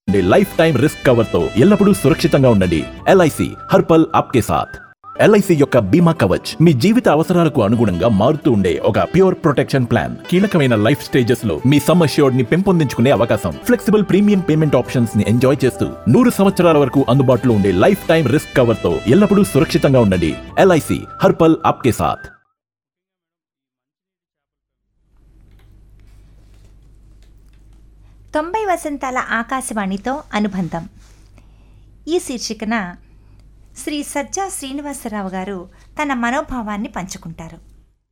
ఉండే life time risk cover తో ఎల్లప్పుడూ సురక్షితంగా ఉండండి ఎల్ఐసి హర్పల్ ఆప్కే సాథ్ ఎల్ఐసి యొక్క బీమా కవచ్ మీ జీవిత అవసరాలకు అనుగుణంగా మారుతూ ఉండే ఒక ప్యూర్ ప్రొటెక్షన్ ప్లాన్ కీలకమైన లైఫ్ స్టేజెస్ లో మీ సమ్ అష్యూర్డ్ ని పెంపొందించుకునే అవకాశం ఫ్లెక్సిబుల్ ప్రీమియం పేమెంట్ ఆప్షన్స్ ని ఎంజాయ్ చేస్తూ నూరు సంవత్సరాల వరకు అందుబాటులో ఉండే లైఫ్ టైం రిస్క్ కవర్ తో ఎల్లప్పుడూ సురక్షితంగా ఉండండి ఎల్ఐసి హర్పల్ ఆప్కే సాథ్ తొంభై వసంతాల ఆకాశవాణితో అనుబంధం ఈ శీర్షికన శ్రీ సజ్జా శ్రీనివాసరావు గారు తన మనోభావాన్ని పంచుకుంటారు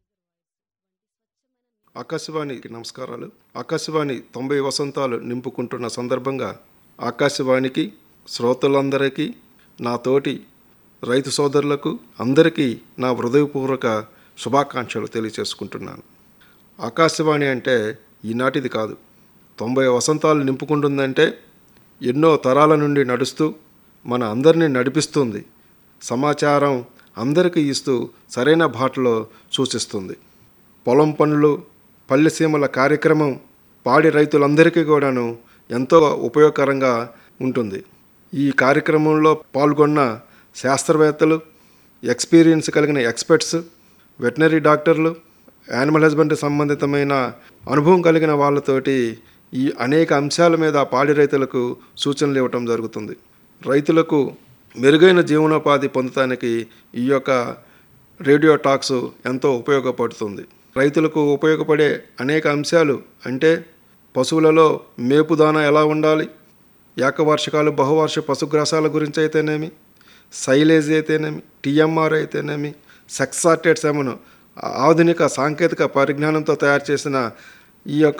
ఆకాశవాణికి నమస్కారాలు ఆకాశవాణి తొంభై వసంతాలు నింపుకుంటున్న సందర్భంగా ఆకాశవాణికి శ్రోతలందరికీ నా తోటి రైతు సోదరులకు అందరికీ నా హృదయపూర్వక శుభాకాంక్షలు తెలియచేసుకుంటున్నాను ఆకాశవాణి అంటే ఈనాటిది కాదు తొంభై వసంతాలు నింపుకుంటుందంటే ఎన్నో తరాల నుండి నడుస్తూ మన అందరినీ నడిపిస్తుంది సమాచారం అందరికీ ఇస్తూ సరైన బాటలో సూచిస్తుంది పొలం పనులు పల్లెసీమల కార్యక్రమం పాడి రైతులందరికీ కూడాను ఎంతో ఉపయోగకరంగా ఉంటుంది ఈ కార్యక్రమంలో పాల్గొన్న శాస్త్రవేత్తలు ఎక్స్పీరియన్స్ కలిగిన ఎక్స్పర్ట్స్ వెటనరీ డాక్టర్లు యానిమల్ హస్బెండరీ సంబంధితమైన అనుభవం కలిగిన వాళ్ళతోటి ఈ అనేక అంశాల మీద పాడి రైతులకు సూచనలు ఇవ్వటం జరుగుతుంది రైతులకు మెరుగైన జీవనోపాధి పొందటానికి ఈ యొక్క రేడియో టాక్స్ ఎంతో ఉపయోగపడుతుంది రైతులకు ఉపయోగపడే అనేక అంశాలు అంటే పశువులలో మేపుదాన ఎలా ఉండాలి ఏకవార్షికాలు బహువార్షిక పశుగ్రాసాల గురించి అయితేనేమి సైలేజ్ అయితేనేమి టీఎంఆర్ అయితేనేమి సెక్సార్టెడ్ సెమను ఆధునిక సాంకేతిక పరిజ్ఞానంతో తయారు చేసిన ఈ యొక్క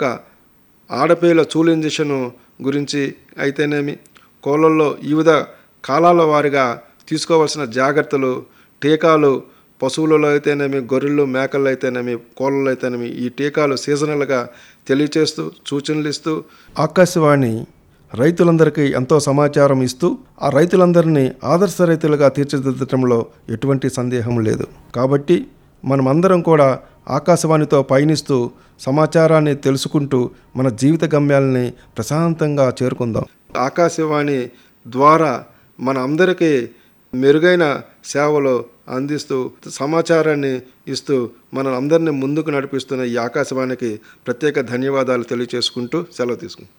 ఆడపేల చూలు ఇంజెక్షన్ గురించి అయితేనేమి కోళ్ళల్లో వివిధ కాలాల వారిగా తీసుకోవాల్సిన జాగ్రత్తలు టీకాలు పశువులలో అయితేనేమి గొర్రెలు మేకలు అయితేనేమి కోళ్ళలో అయితేనేమి ఈ టీకాలు సీజనల్గా తెలియచేస్తూ సూచనలు ఇస్తూ ఆకాశవాణి రైతులందరికీ ఎంతో సమాచారం ఇస్తూ ఆ రైతులందరినీ ఆదర్శ రైతులుగా తీర్చిదిద్దటంలో ఎటువంటి సందేహం లేదు కాబట్టి మనమందరం కూడా ఆకాశవాణితో పయనిస్తూ సమాచారాన్ని తెలుసుకుంటూ మన జీవిత గమ్యాలని ప్రశాంతంగా చేరుకుందాం ఆకాశవాణి ద్వారా మన అందరికీ మెరుగైన సేవలు అందిస్తూ సమాచారాన్ని ఇస్తూ మన అందరినీ ముందుకు నడిపిస్తున్న ఈ ఆకాశవాణికి ప్రత్యేక ధన్యవాదాలు తెలియచేసుకుంటూ సెలవు తీసుకుంటాం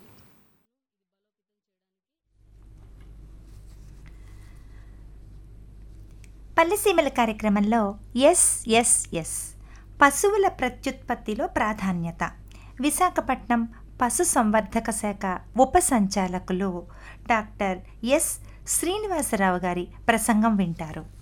పల్లెసీమల కార్యక్రమంలో ఎస్ ఎస్ ఎస్ పశువుల ప్రత్యుత్పత్తిలో ప్రాధాన్యత విశాఖపట్నం పశు సంవర్ధక శాఖ ఉప సంచాలకులు డాక్టర్ ఎస్ శ్రీనివాసరావు గారి ప్రసంగం వింటారు